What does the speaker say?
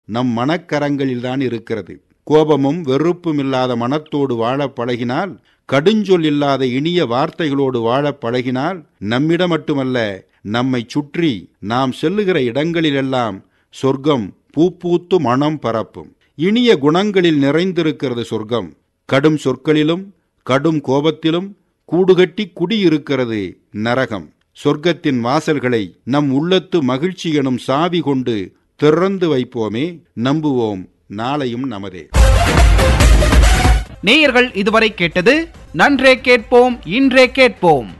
நம் மனக்கரங்களில்தான் இருக்கிறது கோபமும் வெறுப்பும் இல்லாத மனத்தோடு வாழப் பழகினால் கடுஞ்சொல் இல்லாத இனிய வார்த்தைகளோடு வாழப் பழகினால் நம்மிடம் மட்டுமல்ல நம்மை சுற்றி நாம் செல்லுகிற இடங்களிலெல்லாம் சொர்க்கம் பூப்பூத்து மனம் பரப்பும் இனிய குணங்களில் நிறைந்திருக்கிறது சொர்க்கம் கடும் சொற்களிலும் கடும் கோபத்திலும் கூடுகட்டி குடியிருக்கிறது நரகம் சொர்க்கத்தின் வாசல்களை நம் உள்ளத்து மகிழ்ச்சி எனும் சாவி கொண்டு திறந்து வைப்போமே நம்புவோம் நாளையும் நமதே நேயர்கள் இதுவரை கேட்டது நன்றே கேட்போம் இன்றே கேட்போம்